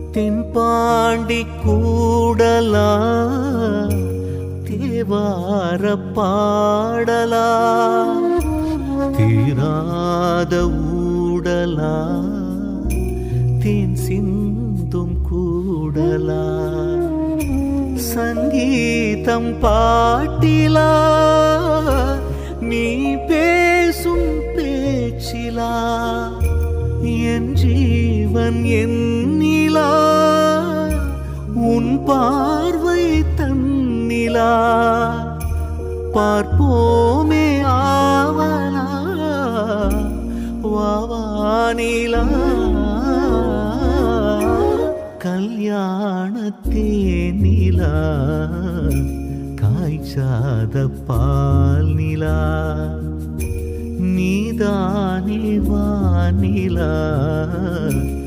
தென்பாண்டி கூடலா தேவார பாடலா தீராத ஊடலா தேன் சிந்தும் கூடலா சங்கீதம் பாட்டிலா நீ பேசும் பேச்சிலா என் ஜீவன் என்னிலா உன் பார்வை தன்னிலா பார்ப்போமே ஆவலா வாவானிலா கல்யாணத்தேனிலா காய்ச்சாத பால் நிலா நீதானே வானிலா